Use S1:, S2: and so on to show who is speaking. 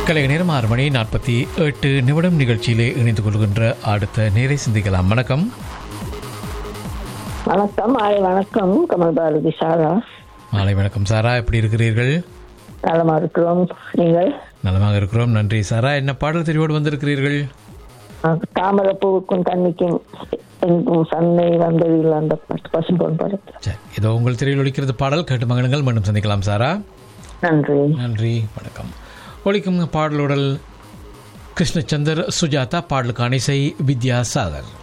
S1: கலை நேரம் ஆறு மணி நாற்பத்தி எட்டு நிமிடம் நிகழ்ச்சியிலே இணைந்து கொள்கின்ற அடுத்த நேரை சிந்திக்கலாம் வணக்கம்
S2: வணக்கம் ஆய் வணக்கம் கமல் பாரதி சாரா
S1: மாலை வணக்கம் சாரா எப்படி இருக்கிறீர்கள்
S2: நலமா இருக்கிறோம் நீங்கள்
S1: நலமாக இருக்கிறோம் நன்றி சாரா என்ன பாடல் தெரிவோடு வந்திருக்கிறீர்கள்
S2: அஹ், தாமரைப்பூவுக்கும் தண்ணிக்கும் எங்கும் சன்னை வந்ததில் அந்த பாட்டு பசும்பொன் படத்தில்
S1: சரி இதோ உங்கள் திரையில் ஒலிக்கிறது பாடல் கேட்டு மகன்கள் மீண்டும் சந்திக்கலாம் சாரா
S2: நன்றி
S1: நன்றி வணக்கம் ஒலிக்கும் பாடலுடல் கிருஷ்ணச்சந்தர் சுஜாதா பாடலுக்கான இசை வித்யாசாகர்